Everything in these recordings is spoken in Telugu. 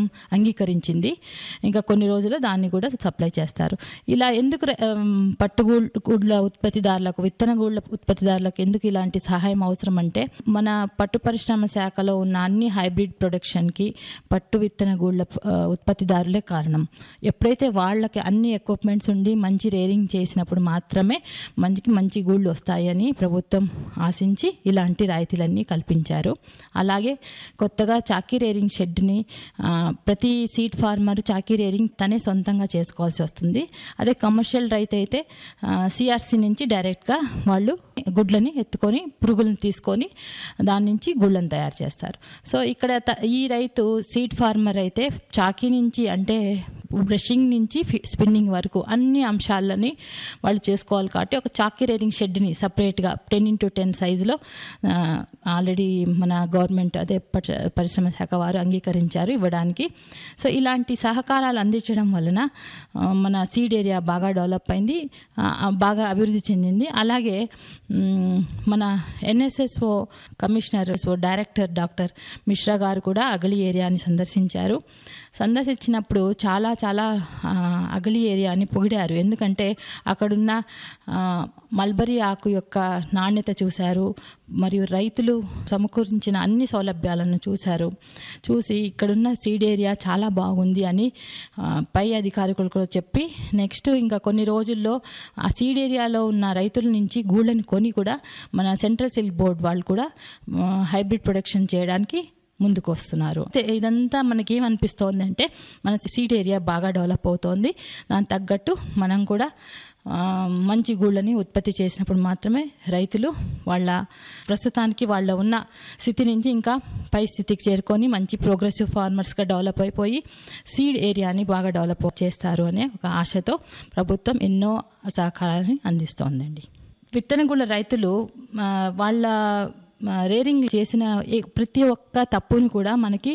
అంగీకరించింది ఇంకా కొన్ని రోజుల్లో దాన్ని కూడా సప్లై చేస్తారు ఇలా ఎందుకు ర- ఆమ్, పట్టుగూళ్ళ ఉత్పత్తిదారులకు విత్తనగూళ్ళ ఉత్పత్తిదారులకు ఎందుకు ఇలాంటి సహాయం అవసరం అంటే మన పట్టు పరిశ్రమ శాఖలో ఉన్న అన్ని హైబ్రిడ్ ప్రొడక్షన్కి పట్టు విత్తనగూళ్ళ ఆ, ఉత్పత్తిదారులే కారణం ఎప్పుడైతే వాళ్ళకి అన్ని ఎక్విప్మెంట్స్ ఉండి మంచి రేరింగ్ చేసినప్పుడు మాత్రమే మంచికి మంచి గూళ్ళు వస్తాయని ప్రభుత్వం ఆశించి ఇలాంటి రాయితీలన్నీ కల్పించారు అలాగే కొత్తగా చాకీ రేరింగ్ షెడ్ని ఆ, ప్రతి సీడ్ ఫార్మర్ చాకీ రేరింగ్ తనే సొంతంగా చేసుకోవాల్సి వస్తుంది అదే కమర్షియల్ రైతు అయితే సిఆర్సి నుంచి డైరెక్ట్గా వాళ్ళు గుడ్లని ఎత్తుకొని పురుగులను తీసుకొని దాని నుంచి గుళ్ళను తయారు చేస్తారు సో ఇక్కడ త- ఈ రైతు సీడ్ ఫార్మర్ అయితే చాకీ నుంచి అంటే బ్రషింగ్ నుంచి ఫి- స్పిన్నింగ్ వరకు అన్ని అంశాలని వాళ్ళు చేసుకోవాలి కాబట్టి ఒక చాకీ రేరింగ్ షెడ్ని సపరేట్గా టెన్ ఇంటూ టెన్ సైజులో ఆల్రెడీ మన గవర్నమెంట్ అదే పరి- పరిశ్రమ శాఖ వారు అంగీకరించారు ఇవ్వడానికి సో ఇలాంటి సహకారాలు అందించడం వలన ఆ, మన సీడ్ ఏరియా బాగా డెవలప్ అయింది ఆ, ఆ, బాగా అభివృద్ధి చెందింది అలాగే మ్, మన NSSO commissioner so director doctor Mishra గారు కూడా అగలి ఏరియాని సందర్శించారు సందర్శించినప్పుడు చాలా చాలా ఆ, అగలి ఏరియాని పొగిడారు ఎందుకంటే అక్కడున్న ఆ, మల్బరీ ఆకు యొక్క నాణ్యత చూశారు మరియు రైతులు సమకూర్చిన అన్ని సౌలభ్యాలను చూశారు చూసి ఇక్కడున్న సీడ్ ఏరియా చాలా బాగుంది అని ఆ, పై అధికారికులు కూడా చెప్పి నెక్స్ట్ ఇంకా కొన్ని రోజుల్లో ఆ సీడ్ ఏరియాలో ఉన్న రైతుల నుంచి గూళ్ళని కొని కూడా మన సెంట్రల్ సిల్క్ బోర్డ్ వాళ్ళు కూడా ఆ, హైబ్రిడ్ ప్రొడక్షన్ చేయడానికి ముందుకు వస్తున్నారు అయితే ఇదంతా మనకి ఏమనిపిస్తోంది అంటే మన సీడ్ ఏరియా బాగా డెవలప్ అవుతోంది దానికి తగ్గట్టు మనం కూడా ఆ, మంచి గూళ్ళని ఉత్పత్తి చేసినప్పుడు మాత్రమే రైతులు వాళ్ళ ప్రస్తుతానికి వాళ్ళ ఉన్న స్థితి నుంచి ఇంకా పై స్థితికి చేరుకొని మంచి ప్రోగ్రెసివ్ ఫార్మర్స్గా డెవలప్ అయిపోయి సీడ్ ఏరియాని బాగా డెవలప్ చేస్తారు అనే ఒక ఆశతో ప్రభుత్వం ఎన్నో సహకారాన్ని అందిస్తోందండి విత్తనగుళ్ళ రైతులు ఆ, వాళ్ళ ఆ, రేరింగ్ చేసిన ఏ- ప్రతి ఒక్క తప్పుని కూడా మనకి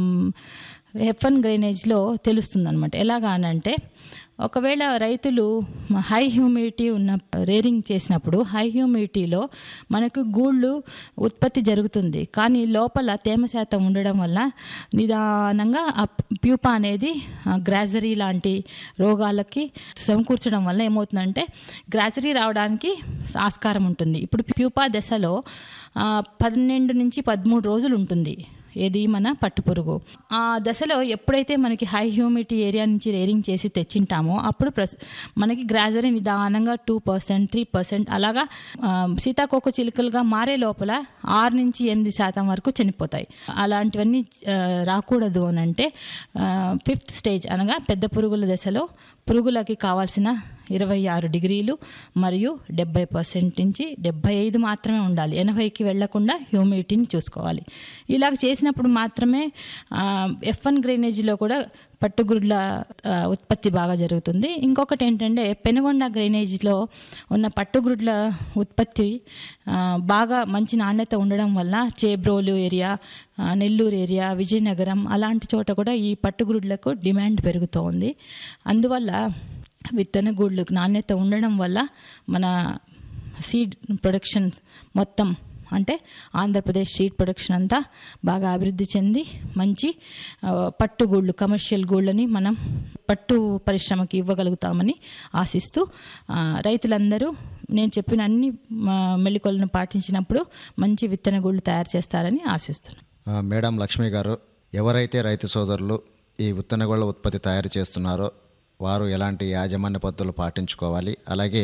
హెఫన్ గ్రైనేజ్లో తెలుస్తుంది అనమాట ఎలాగా అనంటే ఒకవేళ రైతులు హై హ్యూమిడిటీ ఉన్న రేరింగ్ చేసినప్పుడు హై హ్యూమిడిటీలో మనకు గూళ్ళు ఉత్పత్తి జరుగుతుంది కానీ లోపల తేమ శాతం ఉండడం వల్ల నిదానంగా ఆ ప్యూపా అనేది ఆ, గ్రాజరీ లాంటి రోగాలకి సమకూర్చడం వల్ల ఏమవుతుందంటే గ్రాజరీ రావడానికి ఆస్కారం ఉంటుంది ఇప్పుడు ప్యూపా దశలో ఆ, పన్నెండు నుంచి పదమూడు రోజులు ఉంటుంది ఏది మన పట్టుపురుగు ఆ దశలో ఎప్పుడైతే మనకి హై హ్యూమిడిటీ ఏరియా నుంచి రేరింగ్ చేసి తెచ్చింటామో అప్పుడు ప్రస్ మనకి గ్రాజరీ నిదానంగా టూ పర్సెంట్ త్రీ పర్సెంట్ అలాగా ఆ, సీతాకోక చిలుకలుగా మారే లోపల ఆరు నుంచి ఎనిమిది శాతం వరకు చనిపోతాయి అలాంటివన్నీ ఆ, రాకూడదు అని అంటే ఫిఫ్త్ స్టేజ్ అనగా పెద్ద పురుగుల దశలో పురుగులకి కావాల్సిన ఇరవై ఆరు డిగ్రీలు మరియు డెబ్బై పర్సెంట్ నుంచి డెబ్బై ఐదు మాత్రమే ఉండాలి ఎనభైకి వెళ్లకుండా హ్యూమిడిటీని చూసుకోవాలి ఇలాగ చేసినప్పుడు మాత్రమే ఎఫ్ వన్ గ్రైనేజీలో కూడా పట్టుగుడ్ల ఆ, ఉత్పత్తి బాగా జరుగుతుంది ఇంకొకటి ఏంటంటే పెనుగొండ గ్రైనేజీలో ఉన్న పట్టుగుడ్ల ఉత్పత్తి ఆ, బాగా మంచి నాణ్యత ఉండడం వల్ల చేబ్రోలు ఏరియా ఆ, నెల్లూరు ఏరియా విజయనగరం అలాంటి చోట కూడా ఈ పట్టుగుడ్లకు డిమాండ్ పెరుగుతోంది అందువల్ల విత్తన గూళ్ళు నాణ్యత ఉండడం వల్ల మన సీడ్ ప్రొడక్షన్ మొత్తం అంటే ఆంధ్రప్రదేశ్ సీడ్ ప్రొడక్షన్ అంతా బాగా అభివృద్ధి చెంది మంచి ఆ, పట్టు గూళ్ళు కమర్షియల్ గూళ్ళని మనం పట్టు పరిశ్రమకి ఇవ్వగలుగుతామని ఆశిస్తూ ఆ, రైతులందరూ నేను చెప్పిన అన్ని ఆ, మెళుకువలను పాటించినప్పుడు మంచి విత్తన గూళ్ళు తయారు చేస్తారని ఆశిస్తున్నాను ఆ, మేడం లక్ష్మి గారు ఎవరైతే రైతు సోదరులు ఈ విత్తనగొళ్ళ ఉత్పత్తి తయారు చేస్తున్నారో వారు ఎలాంటి యాజమాన్య పద్ధతులు పాటించుకోవాలి అలాగే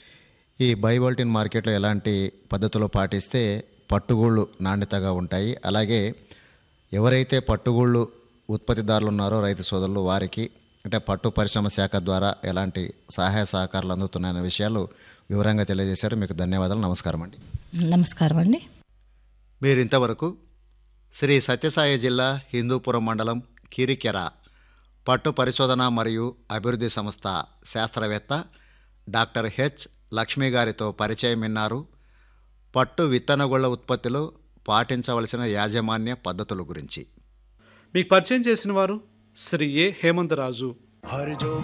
ఈ బైవోల్టిన్ మార్కెట్లో ఎలాంటి పద్ధతులు పాటిస్తే పట్టుగూళ్ళు నాణ్యతగా ఉంటాయి అలాగే ఎవరైతే పట్టుగూళ్ళు ఉత్పత్తిదారులు ఉన్నారో రైతు సోదరులు వారికి అంటే పట్టు పరిశ్రమ శాఖ ద్వారా ఎలాంటి సహాయ సహకారాలు అందుతున్నాయనే విషయాలు వివరంగా తెలియజేశారు మీకు ధన్యవాదాలు నమస్కారం అండి నమస్కారం అండి మీరు ఇంతవరకు శ్రీ సత్యసాయి జిల్లా హిందూపురం మండలం కిరికెర పట్టు పరిశోధన మరియు అభివృద్ధి సంస్థ శాస్త్రవేత్త డాక్టర్ హెచ్ లక్ష్మి గారితో పరిచయం విన్నారు పట్టు విత్తనగుళ్ళ ఉత్పత్తిలో పాటించవలసిన యాజమాన్య పద్ధతుల గురించి మీకు పరిచయం చేసిన వారు శ్రీ ఏ హేమంతరాజు हर जोखिम